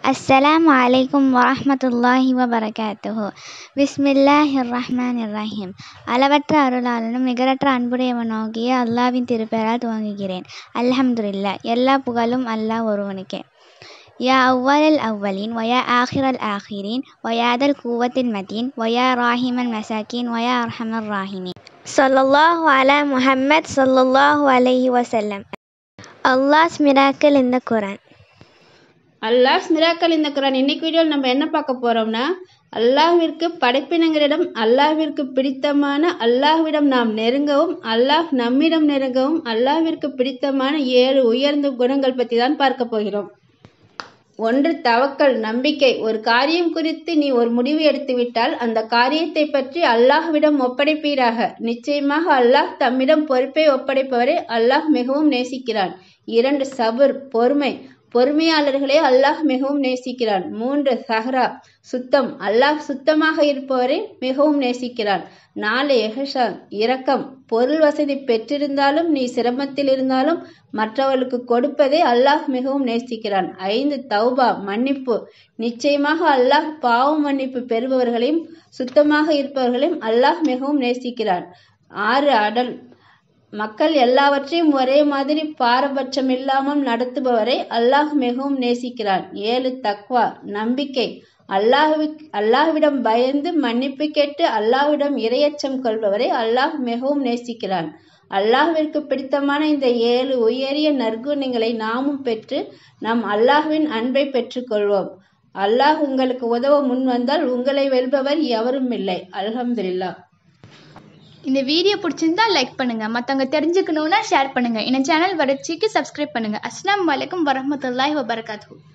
السلام عليكم ورحمة الله وبركاته பிஸ்மில்லாஹிர் ரஹ்மானிர் ரஹீம் அளவற்ற அருளாளனும் நிகரற்ற அன்புடையவனாகிய அல்லாவின் திருப்பெயரால் துவங்குகிறேன் அல்ஹம்துலில்லா எல்லா புகழும் அல்லாஹ் ஒருவனுக்கே யா அவ்வலல் அவ்வலின் வயா ஆஹிரல் ஆஹிரின் வயாதல் கூவத்தில் மதீன் வயா ராஹிமன் மசாக்கின் வயா அர்ஹமர் ராஹிமின் சொல்லல்லாஹு அலா முஹம்மத் சொல்லல்லாஹு அலைஹி வசல்லம் அல்லாஹ்ஸ் மிராக்கிள் இந்த குரான் அல்லாஹ் மிராக்கல் இந்த குரான் இன்னைக்கு வீடியோவில் நம்ம என்ன பார்க்க போறோம்னா அல்லாஹ்விற்கு படைப்பினங்களிடம் அல்லாஹ்விற்கு பிடித்தமான அல்லாஹ்விடம் நாம் நெருங்கவும் அல்லாஹ் நம்மிடம் நெருங்கவும் அல்லாஹ்விற்கு பிடித்தமான ஏழு உயர்ந்த குணங்கள் பற்றி தான் பார்க்க போகிறோம் ஒன்று தவக்கல் நம்பிக்கை ஒரு காரியம் குறித்து நீ ஒரு முடிவு எடுத்துவிட்டால் அந்த காரியத்தை பற்றி அல்லாஹ்விடம் ஒப்படைப்பீராக நிச்சயமாக அல்லாஹ் தம்மிடம் பொறுப்பை ஒப்படைப்பவரை அல்லாஹ் மிகவும் நேசிக்கிறான் இரண்டு சபுர் பொறுமை பொறுமையாளர்களே அல்லாஹ் மிகவும் நேசிக்கிறான் மூன்று சஹ்ரா சுத்தம் அல்லாஹ் சுத்தமாக இருப்பவரை மிகவும் நேசிக்கிறான் நாலு எஹசான் இரக்கம் பொருள் வசதி பெற்றிருந்தாலும் நீ சிரமத்தில் இருந்தாலும் மற்றவர்களுக்கு கொடுப்பதை அல்லாஹ் மிகவும் நேசிக்கிறான் ஐந்து தௌபா மன்னிப்பு நிச்சயமாக அல்லாஹ் பாவ மன்னிப்பு பெறுபவர்களையும் சுத்தமாக இருப்பவர்களையும் அல்லாஹ் மிகவும் நேசிக்கிறான் ஆறு அடல் மக்கள் எல்லாவற்றையும் ஒரே மாதிரி பாரபட்சம் இல்லாமல் நடத்துபவரை அல்லாஹ் மிகவும் நேசிக்கிறான் ஏழு தக்வா நம்பிக்கை அல்லாஹ்வி அல்லாஹ்விடம் பயந்து மன்னிப்பு கேட்டு அல்லாஹ்விடம் இரையச்சம் கொள்பவரை அல்லாஹ் மிகவும் நேசிக்கிறான் அல்லாஹ்விற்கு பிடித்தமான இந்த ஏழு உயரிய நற்குணங்களை நாமும் பெற்று நாம் அல்லாஹ்வின் அன்பை பெற்றுக்கொள்வோம் அல்லாஹ் உங்களுக்கு உதவ முன் வந்தால் உங்களை வெல்பவர் எவரும் இல்லை அல்ஹம்துலில்லா இந்த வீடியோ பிடிச்சிருந்தா லைக் பண்ணுங்க மற்றவங்க தெரிஞ்சுக்கணுன்னா ஷேர் பண்ணுங்க இந்த சேனல் வளர்ச்சிக்கு சப்ஸ்கிரைப் பண்ணுங்க அஸ்லாம் வலைக்கம் வரமத்துல்லாஹி வபரகாத்து